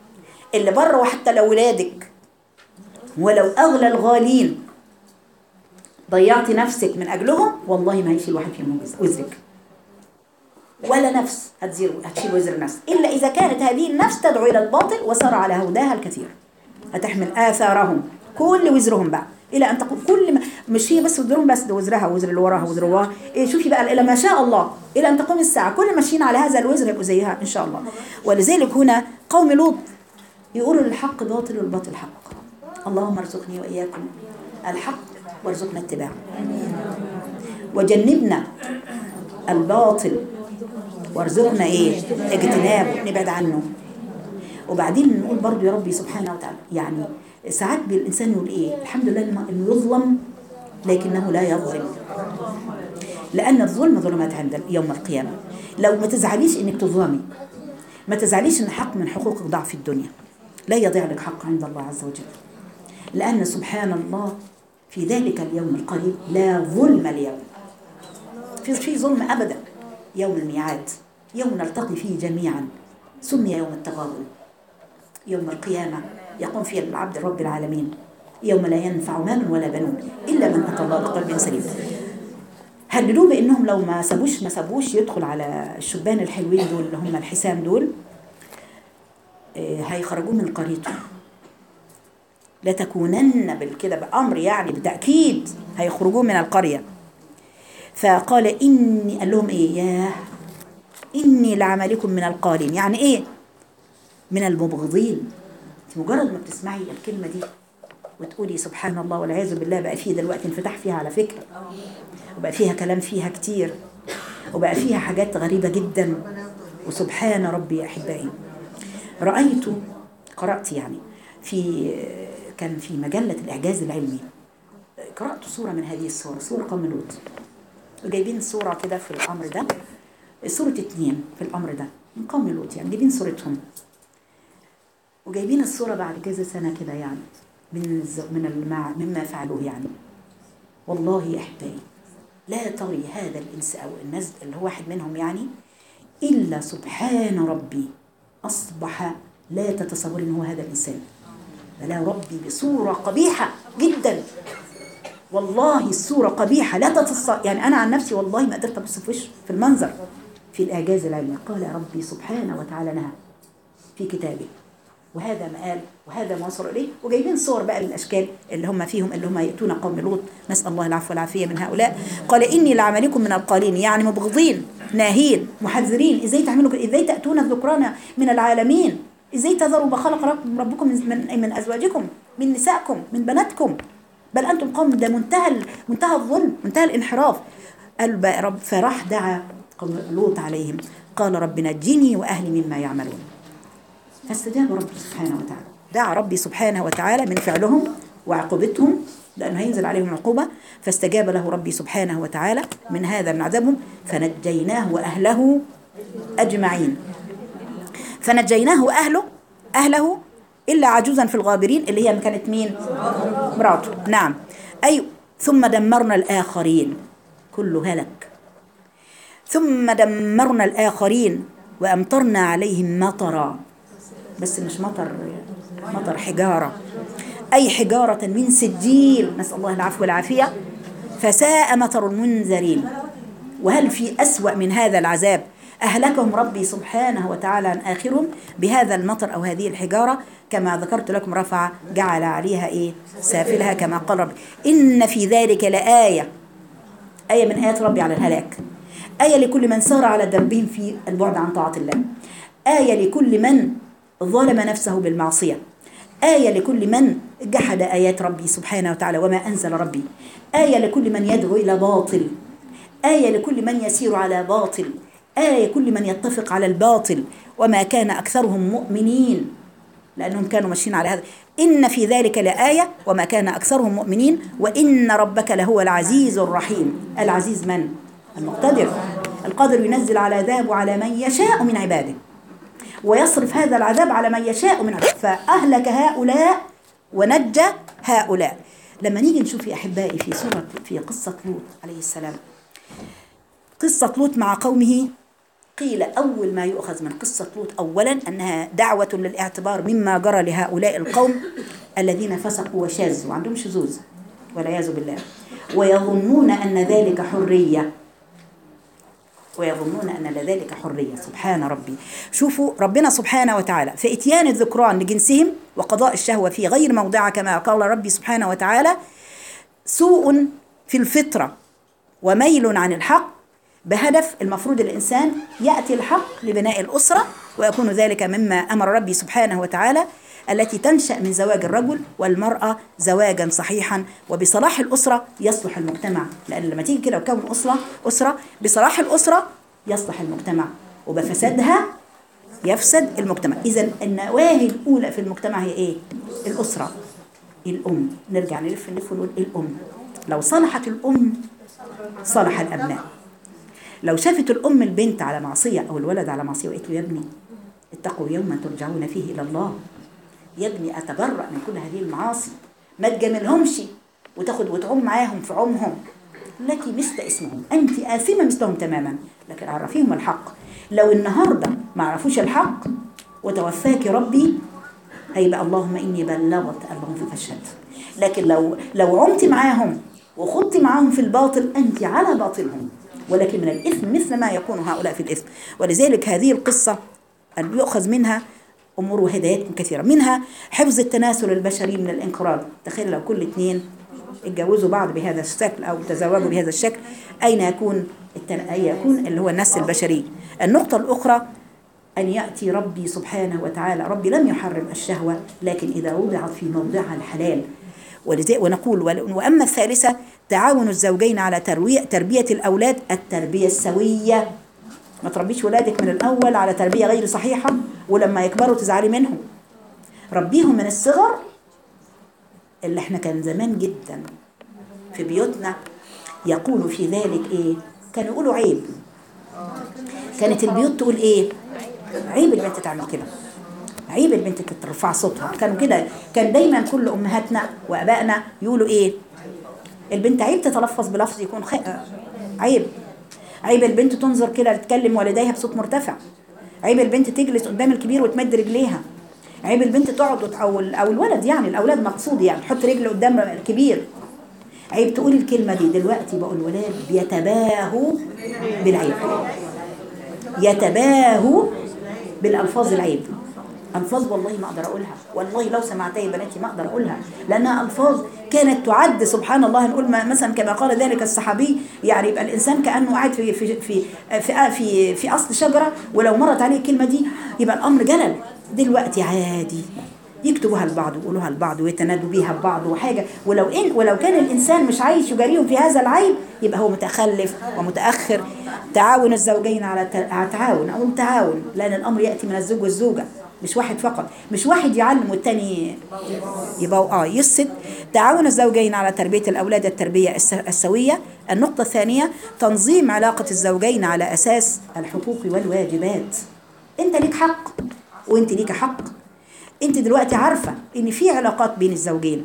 اللي بره وحتى لو ولادك ولو اغلى الغالين ضيعتي نفسك من أجلهم والله ما هيشيل واحد فيهم وزر- وزرك ولا نفس هتزير هتشيل وزر نفس إلا إذا كانت هذه النفس تدعو إلى الباطل وسار على هداها الكثير هتحمل آثارهم كل وزرهم بقى إلى أن تقول كل ما مش هي بس وزرهم بس ده وزرها وزر اللي وراها وزر اللي وراها إيه شوفي بقى إلى ما شاء الله إلى أن تقوم الساعة كل ماشيين على هذا الوزر يبقوا زيها إن شاء الله ولذلك هنا قوم لوط يقولوا للحق باطل والباطل حق اللهم ارزقني وإياكم الحق وارزقنا اتباعه وجنبنا الباطل وارزقنا ايه اجتنابه نبعد عنه وبعدين نقول برضو يا ربي سبحانه وتعالى يعني ساعات الانسان يقول ايه الحمد لله إنه- انه يظلم لكنه لا يظلم لان الظلم ظلمات عند يوم القيامه لو ما تزعليش انك تظلمي ما تزعليش ان حق من حقوقك ضاع في الدنيا لا يضيع لك حق عند الله عز وجل لان سبحان الله في ذلك اليوم القريب لا ظلم اليوم في في ظلم ابدا يوم الميعاد يوم نلتقي فيه جميعا سمي يوم التغابن يوم القيامه يقوم فيه العبد رب العالمين يوم لا ينفع مال ولا بنون الا من اتى الله بقلب سليم هددوه بانهم لو ما سابوش ما سابوش يدخل على الشبان الحلوين دول اللي هم الحسام دول آه، هيخرجوه من قريته لتكونن بالكده بأمر يعني بتأكيد هيخرجوه من القرية فقال إني قال لهم إيه ياه إني لعملكم من القالين يعني إيه من المبغضين انت مجرد ما بتسمعي الكلمة دي وتقولي سبحان الله والعياذ بالله بقى فيه دلوقتي انفتاح فيها على فكرة وبقى فيها كلام فيها كتير وبقى فيها حاجات غريبة جدا وسبحان ربي يا أحبائي رأيت قرأت يعني في كان في مجلة الإعجاز العلمي قرأت صورة من هذه الصور صورة قوم لوط وجايبين صورة كده في الأمر ده صورة اتنين في الأمر ده من قوم لوط يعني جايبين صورتهم وجايبين الصورة بعد كذا سنة كده يعني من الز... من المع... مما فعلوه يعني والله يا أحبائي لا تري هذا الإنس أو الناس اللي هو واحد منهم يعني إلا سبحان ربي أصبح لا تتصور إن هو هذا الإنسان بلا ربي بصورة قبيحة جدا والله الصورة قبيحة لا تتصور يعني أنا عن نفسي والله ما قدرت أبص في وشه في المنظر في الإعجاز العلمي قال ربي سبحانه وتعالى نهى في كتابه وهذا ما قال وهذا ما وصل إليه وجايبين صور بقى للأشكال اللي هم فيهم اللي هم يأتون قوم لوط نسأل الله العفو والعافية من هؤلاء قال إني لعملكم من القالين يعني مبغضين ناهين محذرين إزاي تعملوا كده إزاي تأتون الذكران من العالمين إزاي تذروا ما خلق رب- ربكم من, من, من أزواجكم من نسائكم من بناتكم بل أنتم قوم ده منتهى ال- منتهى الظلم منتهى الانحراف قال بقى رب فراح دعا قوم لوط عليهم قال رب نجني وأهلي مما يعملون فاستجاب ربي سبحانه وتعالى دعا ربي سبحانه وتعالى من فعلهم وعقوبتهم لأنه هينزل عليهم عقوبة فاستجاب له ربي سبحانه وتعالى من هذا من عذابهم فنجيناه وأهله أجمعين فنجيناه وأهله أهله إلا عجوزا في الغابرين اللي هي كانت مين مراته نعم أي ثم دمرنا الآخرين كله هلك ثم دمرنا الآخرين وأمطرنا عليهم مطرا بس مش مطر مطر حجارة أي حجارة من سجيل نسأل الله العفو والعافية فساء مطر المنذرين وهل في أسوأ من هذا العذاب أهلكهم ربي سبحانه وتعالى عن آخرهم بهذا المطر أو هذه الحجارة كما ذكرت لكم رفع جعل عليها إيه سافلها كما قال ربي إن في ذلك لآية آية من آيات ربي على الهلاك آية لكل من سار على دربهم في البعد عن طاعة الله آية لكل من ظلم نفسه بالمعصية آية لكل من جحد آيات ربي سبحانه وتعالى وما أنزل ربي آية لكل من يدعو إلى باطل آية لكل من يسير على باطل آية كل من يتفق على الباطل وما كان أكثرهم مؤمنين لأنهم كانوا ماشيين على هذا إن في ذلك لآية وما كان أكثرهم مؤمنين وإن ربك لهو العزيز الرحيم العزيز من؟ المقتدر القادر ينزل على عذاب على من يشاء من عباده ويصرف هذا العذاب على من يشاء من عباده فأهلك هؤلاء ونجى هؤلاء لما نيجي نشوف يا أحبائي في سورة في قصة لوط عليه السلام قصة لوط مع قومه قيل أول ما يؤخذ من قصة لوط أولا أنها دعوة للاعتبار مما جرى لهؤلاء القوم الذين فسقوا وشاذوا وعندهم شذوذ والعياذ بالله ويظنون أن ذلك حرية ويظنون أن ذلك حرية سبحان ربي شوفوا ربنا سبحانه وتعالى في إتيان الذكران لجنسهم وقضاء الشهوة في غير موضعها كما قال ربي سبحانه وتعالى سوء في الفطرة وميل عن الحق بهدف المفروض الإنسان يأتي الحق لبناء الأسرة ويكون ذلك مما أمر ربي سبحانه وتعالى التي تنشأ من زواج الرجل والمرأة زواجا صحيحا وبصلاح الأسرة يصلح المجتمع لأن لما تيجي كده وكون أسرة أسرة بصلاح الأسرة يصلح المجتمع وبفسادها يفسد المجتمع إذا النواهي الأولى في المجتمع هي إيه؟ الأسرة الأم نرجع نلف نلف ونقول الأم لو صلحت الأم صلح الأبناء لو شافت الأم البنت على معصية أو الولد على معصية وقالت له يا ابني اتقوا يوما ترجعون فيه إلى الله يا ابني أتبرأ من كل هذه المعاصي ما تجاملهمش وتاخد وتعوم معاهم في عمهم لك مثل اسمهم أنت آثمة مثلهم تماما لكن عرفيهم الحق لو النهاردة ما عرفوش الحق وتوفاك ربي هيبقى اللهم إني بلغت اللهم فاشهد لكن لو لو عمت معاهم وخضت معاهم في الباطل أنت على باطلهم ولكن من الإثم مثل ما يكون هؤلاء في الإثم ولذلك هذه القصة أن يؤخذ منها أمور وهدايات كثيرة منها حفظ التناسل البشري من الانقراض تخيل لو كل اثنين اتجوزوا بعض بهذا الشكل أو تزوجوا بهذا الشكل أين يكون التن... أين يكون اللي هو النسل البشري النقطة الأخرى أن يأتي ربي سبحانه وتعالى ربي لم يحرم الشهوة لكن إذا وضعت في موضعها الحلال ولذلك ونقول وأما الثالثة تعاون الزوجين على تروية تربية الأولاد التربية السوية ما تربيش ولادك من الأول على تربية غير صحيحة ولما يكبروا تزعلي منهم ربيهم من الصغر اللي احنا كان زمان جدا في بيوتنا يقولوا في ذلك ايه كانوا يقولوا عيب كانت البيوت تقول ايه عيب البنت تعمل كده عيب البنت ترفع صوتها كانوا كده كان دايما كل امهاتنا وابائنا يقولوا ايه البنت عيب تتلفظ بلفظ يكون خ... عيب عيب البنت تنظر كده تتكلم والديها بصوت مرتفع عيب البنت تجلس قدام الكبير وتمد رجليها عيب البنت تقعد او او الولد يعني الاولاد مقصود يعني تحط رجل قدام الكبير عيب تقول الكلمه دي دلوقتي بقوا الولاد بيتباهوا بالعيب يتباهوا بالالفاظ العيب الفاظ والله ما اقدر اقولها والله لو سمعتها يا بناتي ما اقدر اقولها لانها الفاظ كانت تعد سبحان الله نقول مثلا كما قال ذلك الصحابي يعني يبقى الانسان كانه قاعد في في في في في, في اصل شجره ولو مرت عليه الكلمه دي يبقى الامر جلل دلوقتي عادي يكتبوها لبعض ويقولوها لبعض ويتنادوا بيها ببعض وحاجه ولو ان ولو كان الانسان مش عايش يجاريهم في هذا العيب يبقى هو متخلف ومتاخر تعاون الزوجين على تعاون او تعاون لان الامر ياتي من الزوج والزوجه مش واحد فقط مش واحد يعلم والتاني يبقى اه يفسد تعاون الزوجين على تربية الأولاد التربية السوية النقطة الثانية تنظيم علاقة الزوجين على أساس الحقوق والواجبات أنت ليك حق وأنت ليك حق أنت دلوقتي عارفة إن في علاقات بين الزوجين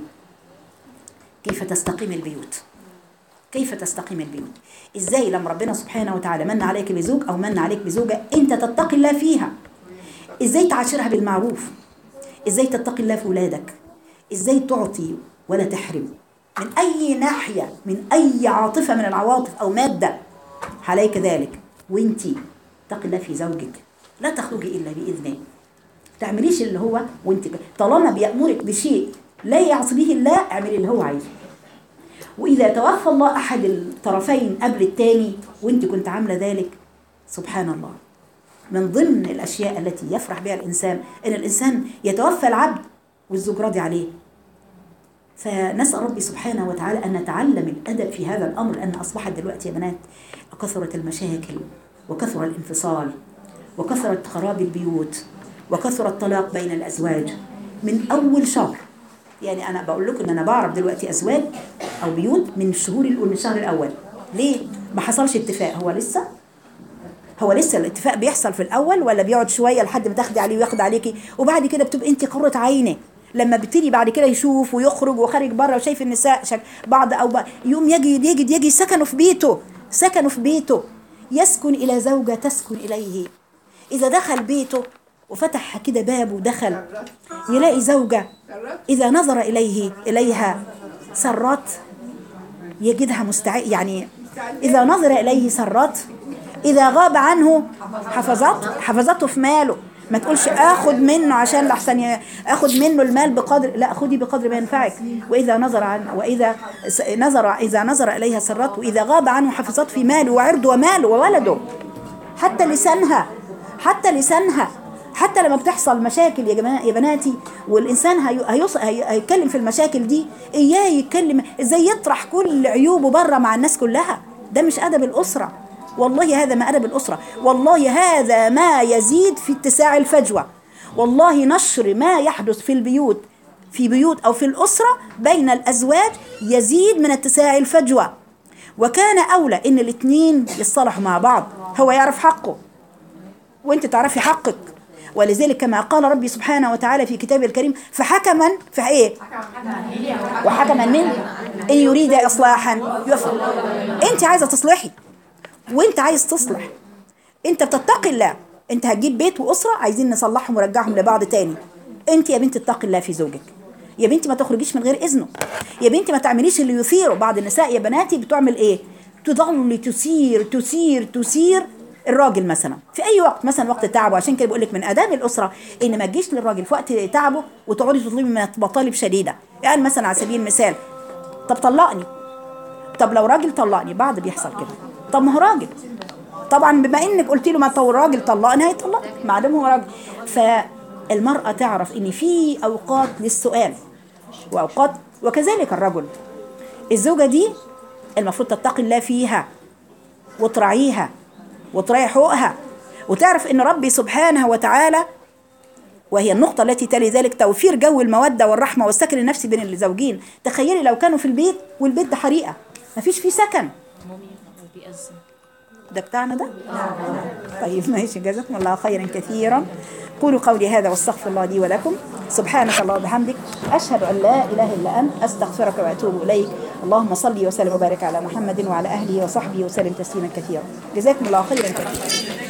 كيف تستقيم البيوت كيف تستقيم البيوت ازاي لما ربنا سبحانه وتعالى من عليك بزوج او من عليك بزوجه انت تتقي الله فيها ازاي تعاشرها بالمعروف ازاي تتقي الله في ولادك ازاي تعطي ولا تحرم من اي ناحيه من اي عاطفه من العواطف او ماده عليك ذلك وانتي اتقي الله في زوجك لا تخرجي الا باذنه تعمليش اللي هو وانت طالما بيامرك بشيء لا يعصي به الله اعملي اللي هو عايزه واذا توفى الله احد الطرفين قبل الثاني وانت كنت عامله ذلك سبحان الله من ضمن الأشياء التي يفرح بها الإنسان أن الإنسان يتوفى العبد والزوج راضي عليه فنسأل ربي سبحانه وتعالى أن نتعلم الأدب في هذا الأمر لأن أصبحت دلوقتي يا بنات كثرت المشاكل وكثر الانفصال وكثرت خراب البيوت وكثر الطلاق بين الأزواج من أول شهر يعني أنا بقول لكم إن أنا بعرف دلوقتي أزواج أو بيوت من الشهور من الشهر الأول ليه؟ ما حصلش اتفاق هو لسه هو لسه الاتفاق بيحصل في الاول ولا بيقعد شويه لحد ما تاخدي عليه وياخد عليكي وبعد كده بتبقى انت قره عينه لما بتيجي بعد كده يشوف ويخرج وخارج بره وشايف النساء شك بعض او بقى يوم يجي يجي يجي سكنوا في بيته سكنوا في بيته يسكن الى زوجه تسكن اليه اذا دخل بيته وفتح كده باب ودخل يلاقي زوجه اذا نظر اليه اليها سرت يجدها مستعد يعني إذا نظر إليه سرت إذا غاب عنه حفظته حفظته في ماله ما تقولش اخد منه عشان لحسن ي- اخد منه المال بقدر لا خدي بقدر ما ينفعك واذا نظر عن واذا س- نظر اذا نظر اليها سرته واذا غاب عنه حفظته في ماله وعرضه وماله وولده حتى لسانها حتى لسانها حتى لما بتحصل مشاكل يا جماعه يا بناتي والانسان هي- هيص... هي... هيتكلم في المشاكل دي اياه يتكلم ازاي يطرح كل عيوبه بره مع الناس كلها ده مش ادب الاسره والله هذا ما ادب الاسره والله هذا ما يزيد في اتساع الفجوه والله نشر ما يحدث في البيوت في بيوت او في الاسره بين الازواج يزيد من اتساع الفجوه وكان اولى ان الاثنين يصطلحوا مع بعض هو يعرف حقه وانت تعرفي حقك ولذلك كما قال ربي سبحانه وتعالى في كتابه الكريم فحكما في ايه وحكما من ان يريد اصلاحا يفعل انت عايزه تصلحي وانت عايز تصلح انت بتتقي الله انت هتجيب بيت واسره عايزين نصلحهم ونرجعهم لبعض تاني انت يا بنت اتقي الله في زوجك يا بنتي ما تخرجيش من غير اذنه يا بنتي ما تعمليش اللي يثيره بعض النساء يا بناتي بتعمل ايه تظل تثير تثير تثير الراجل مثلا في اي وقت مثلا وقت تعبه عشان كده بقول لك من اداب الاسره ان ما تجيش للراجل في وقت تعبه وتقعدي تطلبي منه مطالب شديده يعني مثلا على سبيل المثال طب طلقني طب لو راجل طلقني بعض بيحصل كده طب ما هو راجل طبعا بما انك قلت له ما طول راجل طلقني هيطلقك ما دام هو راجل فالمراه تعرف ان في اوقات للسؤال واوقات وكذلك الرجل الزوجه دي المفروض تتقي الله فيها وتراعيها وتراعي حقوقها وتعرف ان ربي سبحانه وتعالى وهي النقطة التي تلي ذلك توفير جو المودة والرحمة والسكن النفسي بين الزوجين تخيلي لو كانوا في البيت والبيت ده حريقة مفيش فيه سكن ده بتاعنا ده؟ طيب ماشي جزاكم الله خيرا كثيرا قولوا قولي هذا واستغفر الله لي ولكم سبحانك الله وبحمدك أشهد أن لا إله إلا أنت أستغفرك وأتوب إليك اللهم صل وسلم وبارك على محمد وعلى أهله وصحبه وسلم تسليما كثيرا جزاكم الله خيرا كثيرا